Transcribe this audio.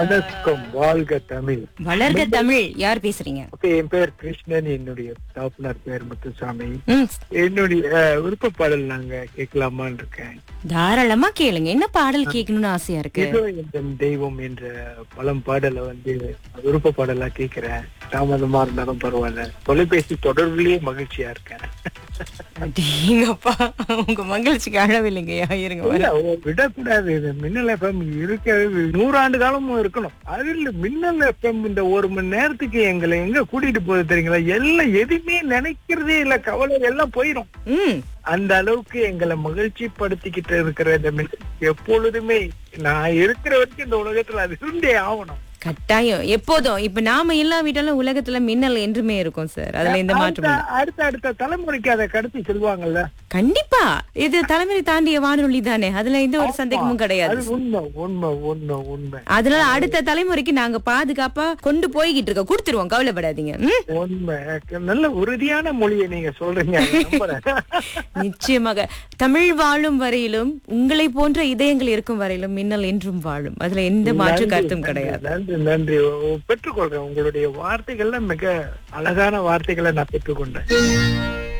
வணக்கம் வாழ்க தமிழ் வளர்க தமிழ் யார் பேசுறீங்க ஓகே என் பேர் கிருஷ்ணன் என்னுடைய தகப்பனார் பேர் முத்துசாமி ம் என்னுடைய அஹ், விருப்ப பாடல் நாங்க கேட்கலாமான்னு இருக்கேன் தாராளமா கேளுங்க என்ன பாடல் கேட்கணும்னு ஆசையா இருக்கு ஏதோ இந்த தெய்வம் என்ற பழம் பாடலை வந்து விருப்ப பாடலா கேட்கிறேன் தாமதமா இருந்தாலும் பரவாயில்ல தொலைபேசி தொடர்புலயே மகிழ்ச்சியா இருக்கேன் அடேங்கப்பா உங்க மகிழ்ச்சிக்கு அளவில்லைங்கய்யா இருங்க இல்ல, வரேன். ஓ, விடக்கூடாது இது மின்னல் எஃப்எம் இருக்கிறது நூறாண்டு காலமும் இருக்கணும் அதில் மின்னல் எஃப்எம் இந்த ஒரு மணி நேரத்துக்கு எங்களை எங்க கூட்டிட்டு போகுது தெரியுங்களா எல்லாம் எதுவுமே நினைக்கிறதே இல்ல கவலை எல்லாம் போயிடும் ம் அந்த அளவுக்கு எங்களை மகிழ்ச்சி படுத்திக்கிட்டு இருக்கிற இந்த மின்னல் எப்பொழுதுமே நான் இருக்கிற வரைக்கும் இந்த உலகத்துல அது இருந்தே ஆகணும் கட்டாயம் எப்போதும் இப்ப நாம இல்லாவிட்டாலும் உலகத்துல மின்னல் என்றுமே இருக்கும் சார் அதுல எந்த மாற்றம் அடுத்த இல்லை. அடுத்த அடுத்த தலைமுறைக்கு அதை கடத்தி செல்வாங்கல்ல கண்டிப்பா இது தலைமுறை தாண்டிய வானொலி தானே அதுல எந்த ஒரு சந்தேகமும் அது கிடையாது உண்மை உண்மை உண்மை உண்மை அதனால அடுத்த தலைமுறைக்கு நாங்க பாதுகாப்பா கொண்டு போய்கிட்டு இருக்கோம் கொடுத்துருவோம் கவலைப்படாதீங்க ம்? உண்மை நல்ல உறுதியான மொழியை நீங்க சொல்றீங்க அதை நம்புறேன். நிச்சயமாக தமிழ் வாழும் வரையிலும் உங்களை போன்ற இதயங்கள் இருக்கும் வரையிலும் மின்னல் என்றும் வாழும் அதுல எந்த மாற்று நன்றி, கருத்தும் நன்றி, கிடையாது நன்றி நன்றி பெற்றுக்கொள்றேன் உங்களுடைய வார்த்தைகள்ல மிக அழகான வார்த்தைகளை நான் பெற்றுக்கொண்டேன்